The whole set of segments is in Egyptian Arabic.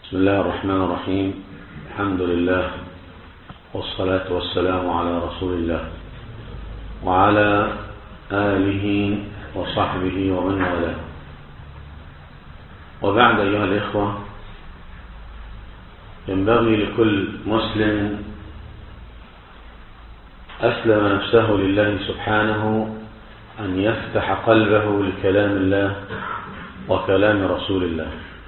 بسم الله الرحمن الرحيم الحمد لله والصلاة والسلام على رسول الله وعلى آله وصحبه ومن والاه وبعد أيها الإخوة ينبغي لكل مسلم أسلم نفسه لله سبحانه أن يفتح قلبه لكلام الله وكلام رسول الله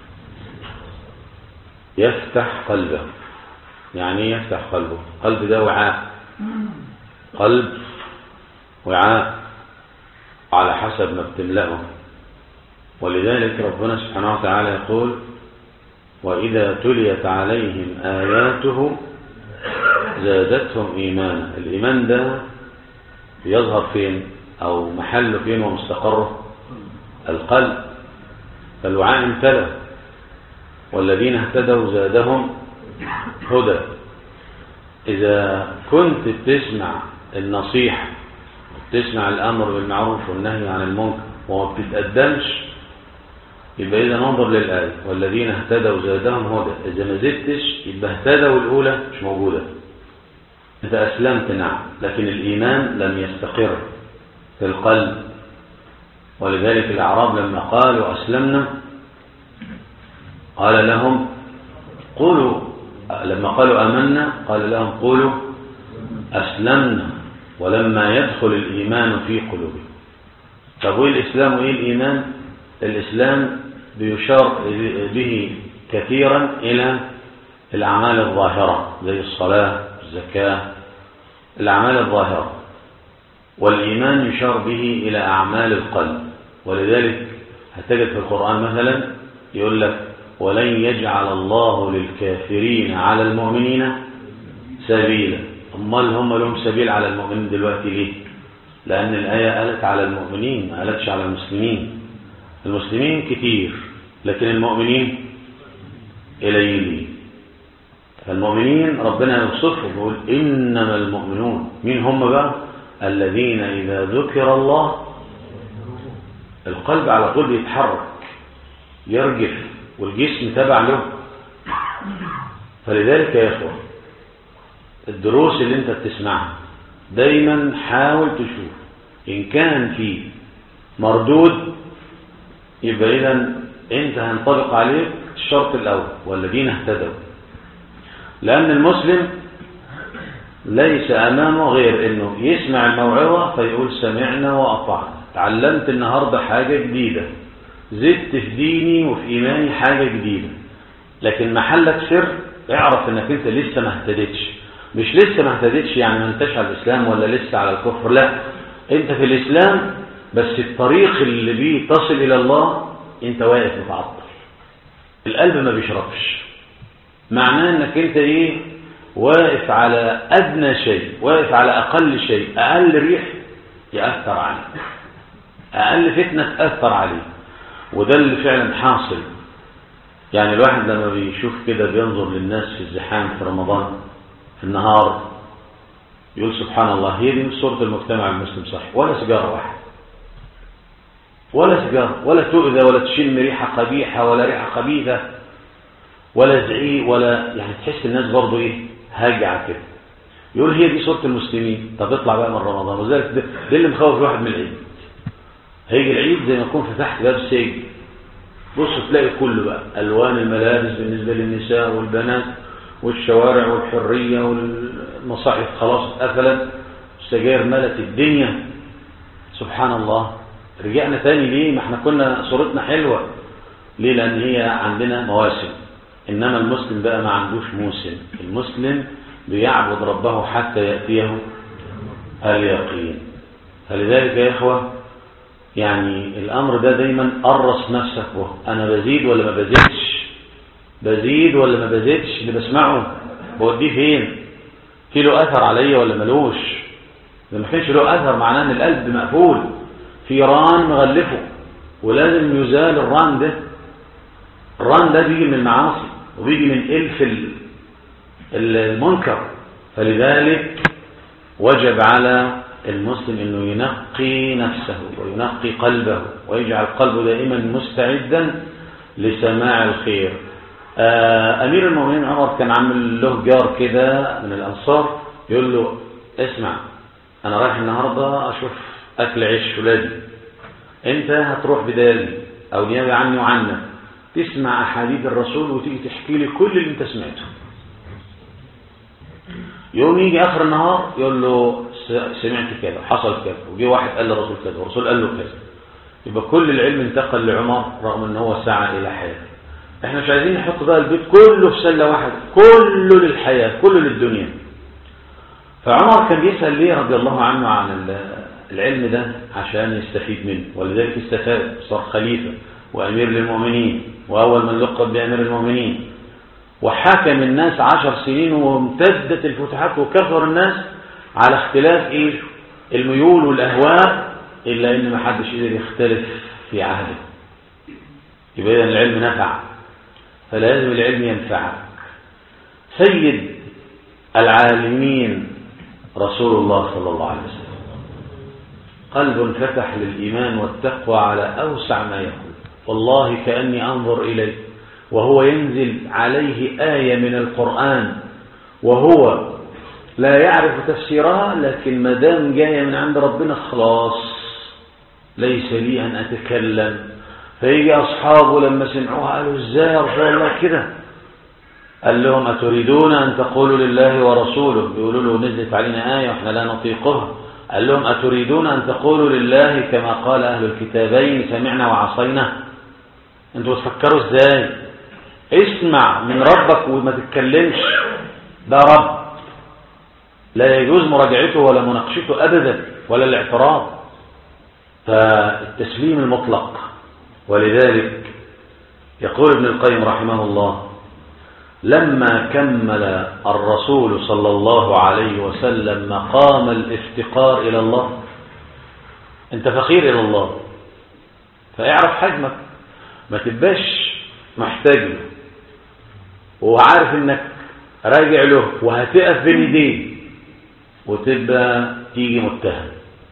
يفتح قلبه يعني ايه يفتح قلبه قلب ده وعاء قلب وعاء على حسب ما بتملأه ولذلك ربنا سبحانه وتعالى يقول وإذا تليت عليهم آياته زادتهم إيمانا الإيمان ده يظهر فين أو محله فين ومستقره القلب فالوعاء امتلأ والذين اهتدوا زادهم هدى إذا كنت بتسمع النصيحة بتسمع الأمر بالمعروف والنهي عن المنكر وما بتتقدمش يبقى إذا ننظر للآية والذين اهتدوا زادهم هدى إذا ما زدتش يبقى اهتدوا الأولى مش موجودة أنت أسلمت نعم لكن الإيمان لم يستقر في القلب ولذلك الأعراب لما قالوا أسلمنا قال لهم قولوا لما قالوا أمنا قال لهم قولوا أسلمنا ولما يدخل الإيمان في قلوبهم طب وإيه الإسلام وإيه الإيمان الإسلام بيشار به كثيرا إلى الأعمال الظاهرة زي الصلاة الزكاة الأعمال الظاهرة والإيمان يشار به إلى أعمال القلب ولذلك هتجد في القرآن مثلا يقول لك ولن يجعل الله للكافرين على المؤمنين سبيلا امال هم لهم سبيل على المؤمنين دلوقتي ليه لأن الآية قالت على المؤمنين ما قالتش على المسلمين المسلمين كتير لكن المؤمنين قليلين فالمؤمنين ربنا يوصفهم يقول إنما المؤمنون مين هم بقى الذين إذا ذكر الله القلب على طول بيتحرك يرجف والجسم تبع له فلذلك يا اخوة الدروس اللي انت بتسمعها دايما حاول تشوف ان كان في مردود يبقى اذا انت هنطبق عليك الشرط الاول والذين اهتدوا لان المسلم ليس امامه غير انه يسمع الموعظة فيقول سمعنا واطعنا تعلمت النهاردة حاجة جديدة زدت في ديني وفي إيماني حاجة جديدة لكن محلك سر اعرف انك انت لسه ما اهتدتش مش لسه ما اهتدتش يعني ما انتش على الإسلام ولا لسه على الكفر لا انت في الإسلام بس الطريق اللي بيه تصل إلى الله انت واقف متعطل القلب ما بيشربش معناه انك انت ايه واقف على أدنى شيء واقف على أقل شيء أقل ريح يأثر عليك أقل فتنة تأثر عليك وده اللي فعلا حاصل يعني الواحد لما بيشوف كده بينظر للناس في الزحام في رمضان في النهار يقول سبحان الله هي دي صورة المجتمع المسلم صح ولا سيجارة واحد ولا سيجارة ولا تؤذى ولا تشم ريحة قبيحة ولا ريحة خبيثة ولا زعيق ولا يعني تحس الناس برضو ايه هاجعة كده يقول هي دي صورة المسلمين طب اطلع بقى من رمضان وذلك ده, ده اللي مخوف الواحد من العيد هيجي العيد زي ما يكون فتحت باب سجن بص تلاقي كله بقى الوان الملابس بالنسبه للنساء والبنات والشوارع والحريه والمصاحف خلاص اتقفلت السجاير ملت الدنيا سبحان الله رجعنا تاني ليه ما احنا كنا صورتنا حلوه ليه لان هي عندنا مواسم انما المسلم بقى ما عندوش موسم المسلم بيعبد ربه حتى ياتيه اليقين فلذلك يا اخوه يعني الأمر ده دايما قرص نفسك وه. أنا بزيد ولا ما بزيدش بزيد ولا ما بزيدش اللي بسمعه بوديه فين في له أثر عليا ولا ملوش إذا ما كانش له أثر معناه أن القلب مقفول في ران مغلفه ولازم يزال الران ده الران ده بيجي من المعاصي وبيجي من إلف المنكر فلذلك وجب على المسلم انه ينقي نفسه وينقي قلبه ويجعل قلبه دائما مستعدا لسماع الخير آه، أمير المؤمنين عمر كان عامل له جار كده من الأنصار يقول له اسمع أنا رايح النهاردة أشوف أكل عيش ولادي أنت هتروح بدالي أو نيابة عني وعنك تسمع أحاديث الرسول وتيجي تحكي لي كل اللي أنت سمعته يوم يجي آخر النهار يقول له س- سمعت كذا حصل كذا وجي واحد قال للرسول كذا والرسول قال له كذا يبقى كل العلم انتقل لعمر رغم ان هو سعى الى حياه احنا مش عايزين نحط بقى البيت كله في سله واحده كله للحياه كله للدنيا فعمر كان بيسال ليه رضي الله عنه عن ال- العلم ده عشان يستفيد منه ولذلك استفاد صار خليفه وامير للمؤمنين واول من لقب بامير المؤمنين وحكم الناس عشر سنين وامتدت الفتوحات وكثر الناس على اختلاف ايه الميول والاهواء الا ان ما حدش قدر يختلف في عهده يبقى اذا العلم نفع فلازم العلم ينفعك سيد العالمين رسول الله صلى الله عليه وسلم قلب فتح للإيمان والتقوى على أوسع ما يكون والله كأني أنظر إليه وهو ينزل عليه آية من القرآن وهو لا يعرف تفسيرها لكن ما دام جاية من عند ربنا خلاص ليس لي أن أتكلم فيجي أصحابه لما سمعوها قالوا إزاي يا رسول الله كده قال لهم أتريدون أن تقولوا لله ورسوله بيقولوا له نزلت علينا آية وإحنا لا نطيقها قال لهم أتريدون أن تقولوا لله كما قال أهل الكتابين سمعنا وعصينا أنتوا تفكروا إزاي اسمع من ربك وما تتكلمش ده رب لا يجوز مراجعته ولا مناقشته أبدا ولا الاعتراض فالتسليم المطلق ولذلك يقول ابن القيم رحمه الله لما كمل الرسول صلى الله عليه وسلم مقام الافتقار إلى الله انت فقير إلى الله فاعرف حجمك ما تبقاش محتاج له وعارف انك راجع له وهتقف بين ايديه وتبقى تيجي متهم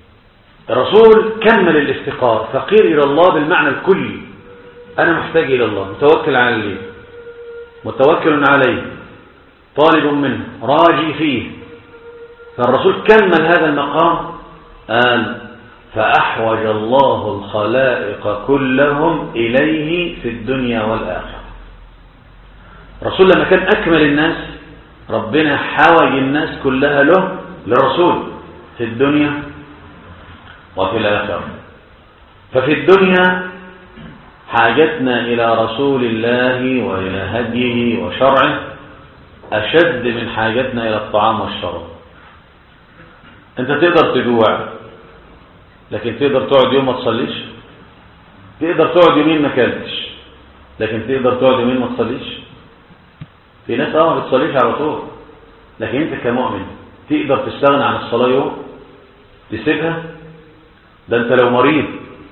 الرسول كمل الافتقار فقير إلى الله بالمعنى الكلي أنا محتاج إلى الله متوكل على الله متوكل عليه طالب منه راجي فيه فالرسول كمل هذا المقام قال فأحوج الله الخلائق كلهم إليه في الدنيا والآخرة الرسول لما كان أكمل الناس ربنا حوج الناس كلها له للرسول في الدنيا وفي الآخرة ففي الدنيا حاجتنا إلى رسول الله وإلى هديه وشرعه أشد من حاجتنا إلى الطعام والشراب أنت تقدر تجوع لكن تقدر تقعد يوم ما تصليش تقدر تقعد يومين ما كلتش لكن تقدر تقعد يومين ما تصليش في ناس اه ما بتصليش على طول لكن انت كمؤمن تقدر تستغنى عن الصلاة يوم تسيبها ده انت لو مريض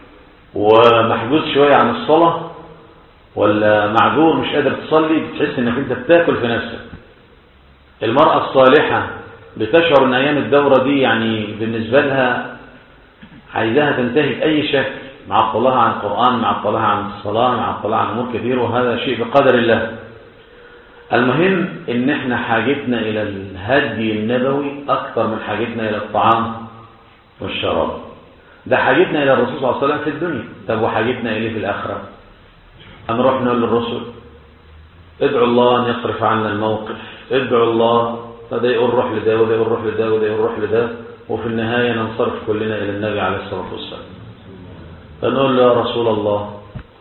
ومحجوز شوية عن الصلاة ولا معذور مش قادر تصلي بتحس انك انت بتاكل في نفسك المرأة الصالحة بتشعر ان ايام الدورة دي يعني بالنسبة لها عايزاها تنتهي بأي شكل مع الطلاع عن القرآن مع الطلاع عن الصلاة مع الطلاع عن أمور كثير وهذا شيء بقدر الله المهم ان احنا حاجتنا الى الهدي النبوي اكثر من حاجتنا الى الطعام والشراب ده حاجتنا الى الرسول صلى الله عليه وسلم في الدنيا طب وحاجتنا اليه في الاخره هنروح نقول للرسل ادعوا الله ان يصرف عنا الموقف ادعوا الله فده يقول روح لده وده يقول روح لده وده يقول روح لده وفي النهايه ننصرف كلنا الى النبي عليه الصلاه والسلام فنقول له يا رسول الله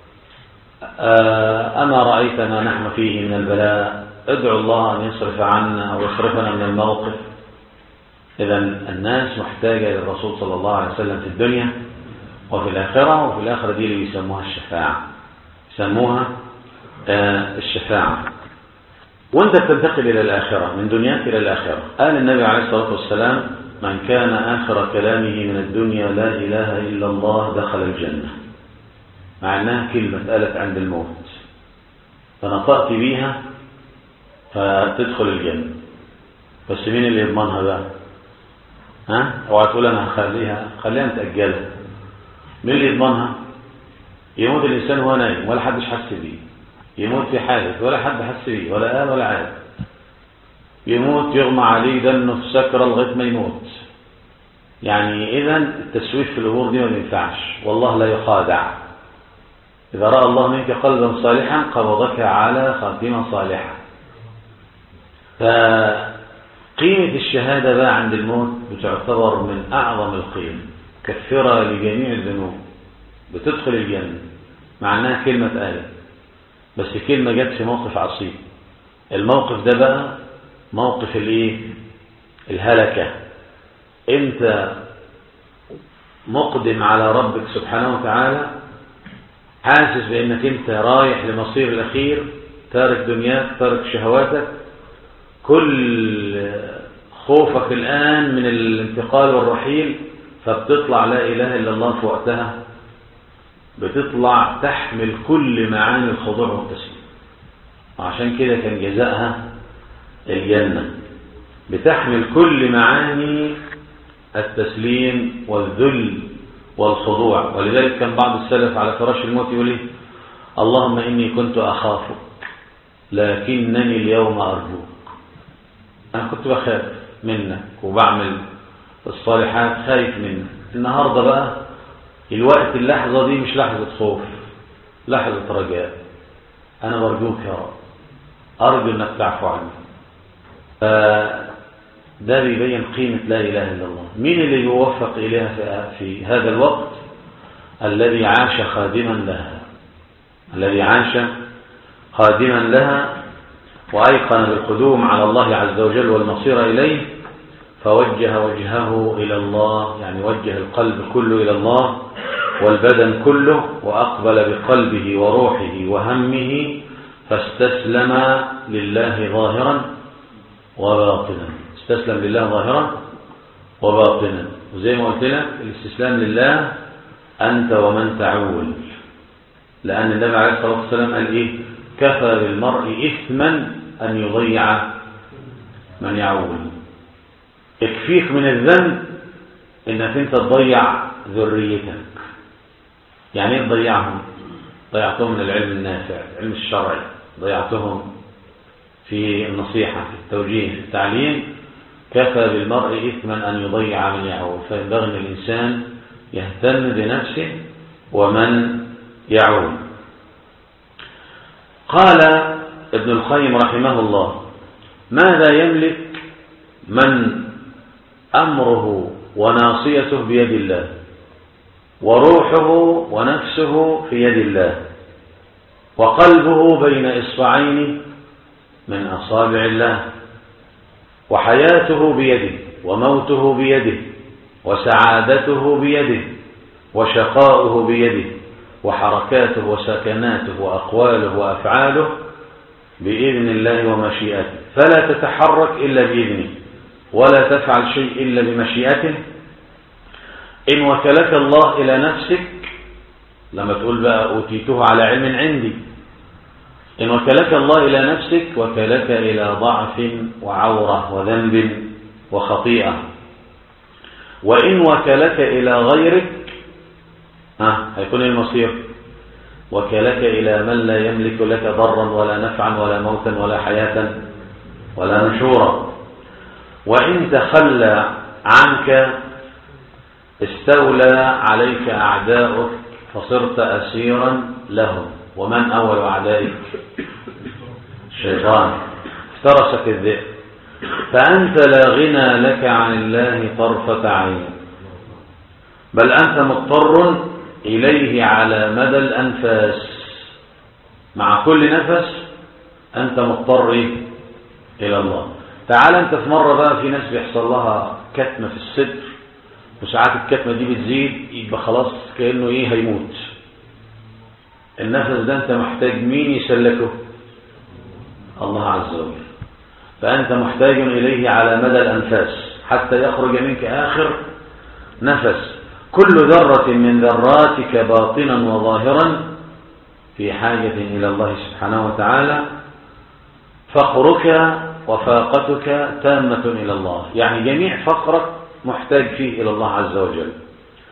أما رأيت ما نحن فيه من البلاء ادعو الله أن يصرف عنا أو يصرفنا من الموقف إذا الناس محتاجة للرسول صلى الله عليه وسلم في الدنيا وفي الآخرة وفي الآخرة دي اللي يسموها الشفاعة يسموها الشفاعة وانت بتنتقل إلى الآخرة من دنياك إلى الآخرة قال النبي عليه الصلاة والسلام من كان آخر كلامه من الدنيا لا إله إلا الله دخل الجنة مع أنها كلمة قالت عند الموت فنطقت بيها فتدخل الجنة بس مين اللي يضمنها بقى ها اوعى تقول انا هخليها خليها متأجلة مين اللي يضمنها يموت الإنسان وهو نايم ولا حدش حس بيه يموت في حادث ولا حد حس بيه ولا قال ولا عاد يموت يغمى عليه دمه في سكرة لغاية ما يموت يعني إذا التسويف في الأمور دي ما ينفعش والله لا يخادع إذا رأى الله منك قلبا صالحا قبضك على خاتمة صالحة فقيمة الشهادة بقى عند الموت بتعتبر من أعظم القيم كثرة لجميع الذنوب بتدخل الجنة مع أنها كلمة آلة بس كلمة جت في موقف عصيب الموقف ده بقى موقف الايه الهلكة انت مقدم على ربك سبحانه وتعالى حاسس بانك انت رايح لمصير الاخير تارك دنياك تارك شهواتك كل خوفك الان من الانتقال والرحيل فبتطلع لا اله الا الله في وقتها بتطلع تحمل كل معاني الخضوع والتسليم وعشان كده كان جزاءها الجنة بتحمل كل معاني التسليم والذل والخضوع ولذلك كان بعض السلف على فراش الموت يقول ايه اللهم إني كنت أخافك لكنني اليوم أرجوك أنا كنت بخاف منك وبعمل الصالحات خايف منك النهاردة بقى الوقت اللحظة دي مش لحظة خوف لحظة رجاء أنا برجوك يا رب أرجو أنك تعفو عني فده بيبين قيمة لا إله إلا الله مين اللي يوفق إليها في هذا الوقت الذي عاش خادما لها الذي عاش خادما لها وأيقن بالقدوم على الله عز وجل والمصير إليه فوجه وجهه إلى الله يعني وجه القلب كله إلى الله والبدن كله وأقبل بقلبه وروحه وهمه فاستسلم لله ظاهرا وباطنا استسلم لله ظاهرا وباطنا وزي ما قلت لك الاستسلام لله أنت ومن تعول لأن النبي عليه الصلاة والسلام قال إيه كفى بالمرء إثما أن يضيع من يعول يكفيك من الذنب انك انت تضيع ذريتك يعني ايه تضيعهم ضيعتهم من العلم النافع العلم الشرعي ضيعتهم في النصيحة في التوجيه في التعليم كفى بالمرء إثما أن يضيع من يعول فينبغي أن الإنسان يهتم بنفسه ومن يعول قال ابن القيم رحمه الله ماذا يملك من أمره وناصيته بيد الله وروحه ونفسه في يد الله وقلبه بين إصبعين من أصابع الله وحياته بيده وموته بيده وسعادته بيده وشقاؤه بيده وحركاته وسكناته وأقواله وأفعاله بإذن الله ومشيئته فلا تتحرك إلا بإذنه ولا تفعل شيء إلا بمشيئته إن وكلك الله إلى نفسك لما تقول بقى أوتيته على علم عندي إن وكلك الله إلى نفسك وكلك إلى ضعف وعورة وذنب وخطيئة وإن وكلك إلى غيرك ها هيكون المصير وكلك إلى من لا يملك لك ضرا ولا نفعا ولا موتا ولا حياة ولا نشورا وإن تخلى عنك استولى عليك أعداؤك فصرت أسيرا لهم ومن أول أعدائك الشيطان افترسك الذئب فأنت لا غنى لك عن الله طرفة عين بل أنت مضطر إليه على مدى الأنفاس مع كل نفس أنت مضطر إلى الله تعال أنت في مرة بقى في ناس بيحصل لها كتمة في الصدر وساعات الكتمة دي بتزيد يبقى خلاص كأنه إيه هيموت النفس ده أنت محتاج مين يسلكه الله عز وجل فأنت محتاج إليه على مدى الأنفاس حتى يخرج منك آخر نفس كل ذرة من ذراتك باطنا وظاهرا في حاجة إلى الله سبحانه وتعالى فقرك وفاقتك تامة إلى الله يعني جميع فقرك محتاج فيه إلى الله عز وجل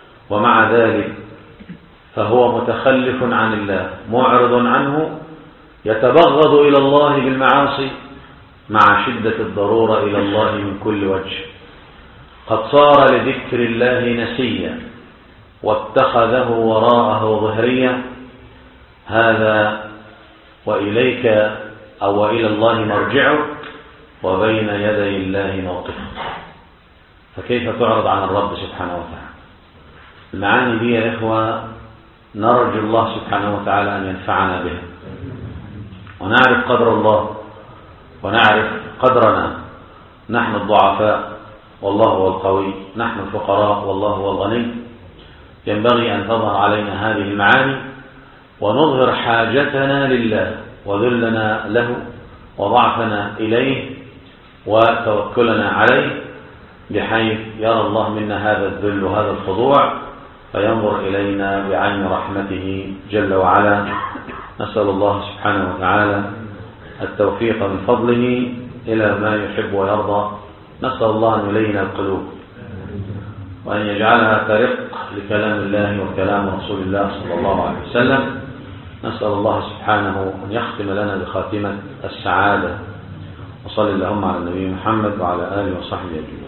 ومع ذلك فهو متخلف عن الله معرض عنه يتبغض إلى الله بالمعاصي مع شدة الضرورة إلى الله من كل وجه قد صار لذكر الله نسيا واتخذه وراءه ظهريا هذا وإليك أو إلى الله مرجعه وبين يدي الله موقفه فكيف تعرض عن الرب سبحانه وتعالى المعاني دي يا إخوة نرجو الله سبحانه وتعالى أن ينفعنا بها ونعرف قدر الله ونعرف قدرنا نحن الضعفاء والله هو القوي نحن الفقراء والله هو الغني ينبغي أن تظهر علينا هذه المعاني ونظهر حاجتنا لله وذلنا له وضعفنا إليه وتوكلنا عليه بحيث يرى الله منا هذا الذل وهذا الخضوع فينظر إلينا بعين رحمته جل وعلا نسأل الله سبحانه وتعالى التوفيق من فضله إلى ما يحب ويرضى نسأل الله أن يلين القلوب وأن يجعلها ترق لكلام الله وكلام رسول الله صلى الله عليه وسلم نسأل الله سبحانه أن يختم لنا بخاتمة السعادة وصل اللهم على النبي محمد وعلى آله وصحبه أجمعين